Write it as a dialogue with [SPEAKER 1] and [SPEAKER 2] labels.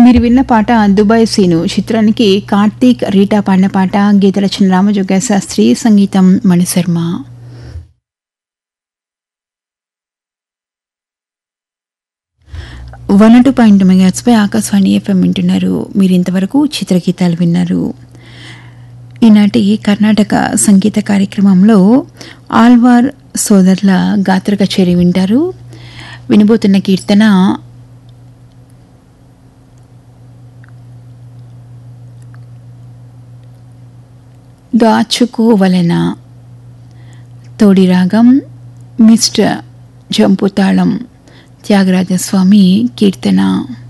[SPEAKER 1] మీరు విన్న పాట దుబాయ్ సీను చిత్రానికి కార్తీక్ రీటా పాడిన పాట గీత రచన రామజోగ శాస్త్రి సంగీతం మణిశర్మ వన్ టూ పాయింట్ మెగాట్స్పై ఆకాశవాణి ఎఫ్ఎం వింటున్నారు మీరు ఇంతవరకు చిత్రగీతాలు విన్నారు ఈనాటి కర్ణాటక సంగీత కార్యక్రమంలో ఆల్వార్ సోదరుల గాత్ర కచేరీ వింటారు వినబోతున్న కీర్తన దాచుకోవలన తోడి రాగం మిస్టర్ జంపుతాళం త్యాగరాజస్వామి కీర్తన